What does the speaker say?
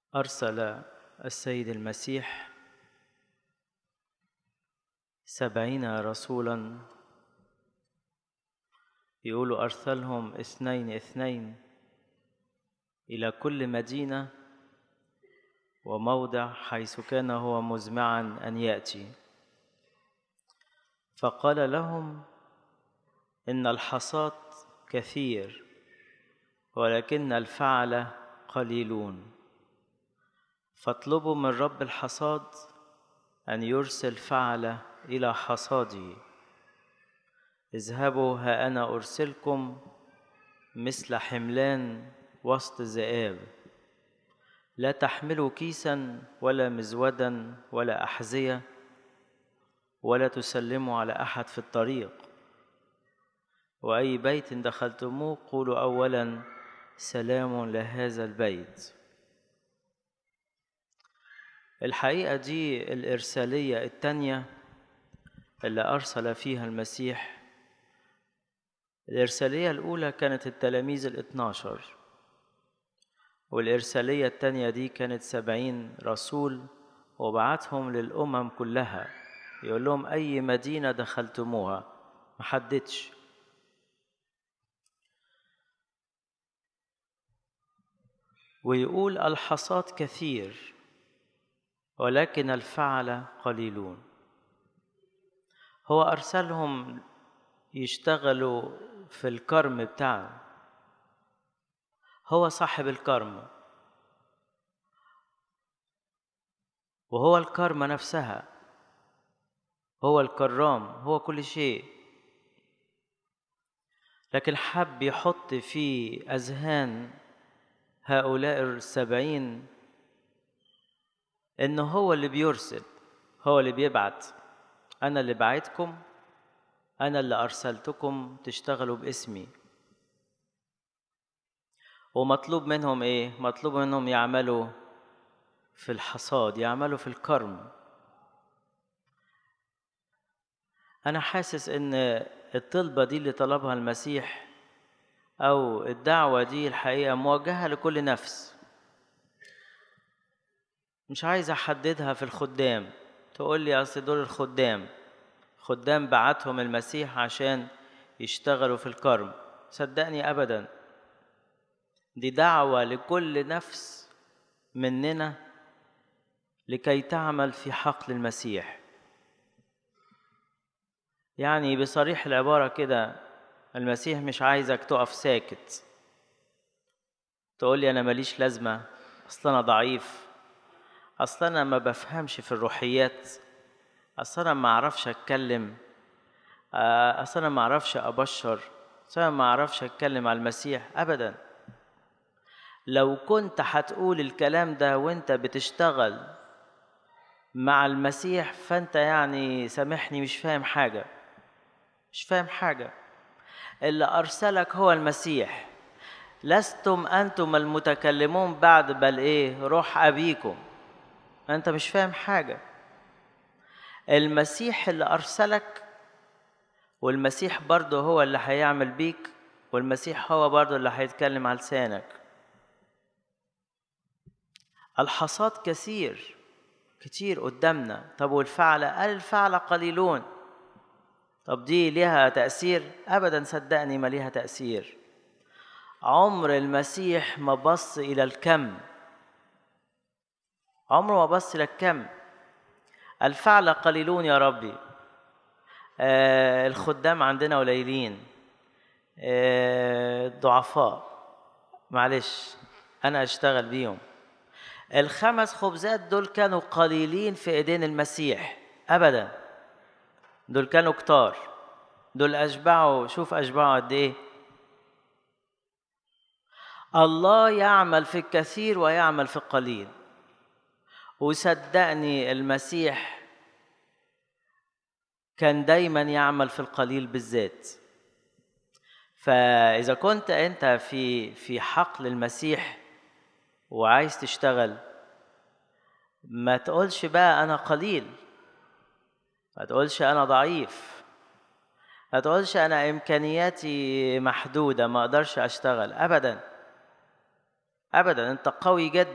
أرسل السيد المسيح سبعين رسولا يقولوا أرسلهم اثنين اثنين إلى كل مدينة وموضع حيث كان هو مزمعا أن يأتي فقال لهم إن الحصاد كثير ولكن الفعل قليلون فاطلبوا من رب الحصاد أن يرسل فعل إلى حصاده اذهبوا ها أنا أرسلكم مثل حملان وسط ذئاب لا تحملوا كيسا ولا مزودا ولا أحذية ولا تسلموا على أحد في الطريق وأي بيت دخلتموه قولوا أولا سلام لهذا البيت الحقيقة دي الإرسالية التانية اللي أرسل فيها المسيح الإرسالية الأولى كانت التلاميذ الاثناشر والإرسالية التانية دي كانت سبعين رسول وبعتهم للأمم كلها يقول لهم أي مدينة دخلتموها محددش ويقول الحصاد كثير ولكن الفعل قليلون هو أرسلهم يشتغلوا في الكرم بتاعه هو صاحب الكرم وهو الكرمة نفسها هو الكرام هو كل شيء لكن حب يحط في أذهان هؤلاء السبعين إنه هو اللي بيرسل هو اللي بيبعت أنا اللي بعتكم أنا اللي أرسلتكم تشتغلوا باسمي ومطلوب منهم إيه؟ مطلوب منهم يعملوا في الحصاد يعملوا في الكرم أنا حاسس إن الطلبة دي اللي طلبها المسيح أو الدعوة دي الحقيقة موجهة لكل نفس مش عايز أحددها في الخدام تقول لي أصل دول الخدام خدام بعتهم المسيح عشان يشتغلوا في الكرم صدقني أبدا دي دعوة لكل نفس مننا لكي تعمل في حقل المسيح يعني بصريح العبارة كده المسيح مش عايزك تقف ساكت تقول لي أنا ماليش لازمة أصل أنا ضعيف أصل أنا ما بفهمش في الروحيات أصل أنا ما أعرفش أتكلم أصل أنا ما أعرفش أبشر أصل أنا ما أعرفش أتكلم على المسيح أبدا لو كنت هتقول الكلام ده وأنت بتشتغل مع المسيح فأنت يعني سامحني مش فاهم حاجة مش فاهم حاجة اللي أرسلك هو المسيح لستم أنتم المتكلمون بعد بل إيه روح أبيكم أنت مش فاهم حاجة المسيح اللي أرسلك والمسيح برضه هو اللي هيعمل بيك والمسيح هو برضه اللي هيتكلم على لسانك الحصاد كثير كتير قدامنا طب والفعل الفعل قليلون طب دي ليها تأثير أبدا صدقني ما ليها تأثير عمر المسيح ما بص إلى الكم عمره ما بص إلى الكم الفعل قليلون يا ربي آه الخدام عندنا قليلين آه ضعفاء معلش أنا أشتغل بيهم الخمس خبزات دول كانوا قليلين في ايدين المسيح ابدا دول كانوا كتار دول اشبعوا شوف اشبعوا قد ايه الله يعمل في الكثير ويعمل في القليل وصدقني المسيح كان دايما يعمل في القليل بالذات فاذا كنت انت في في حقل المسيح وعايز تشتغل ما تقولش بقى انا قليل ما تقولش انا ضعيف ما تقولش انا امكانياتي محدوده ما اقدرش اشتغل ابدا ابدا انت قوي جدا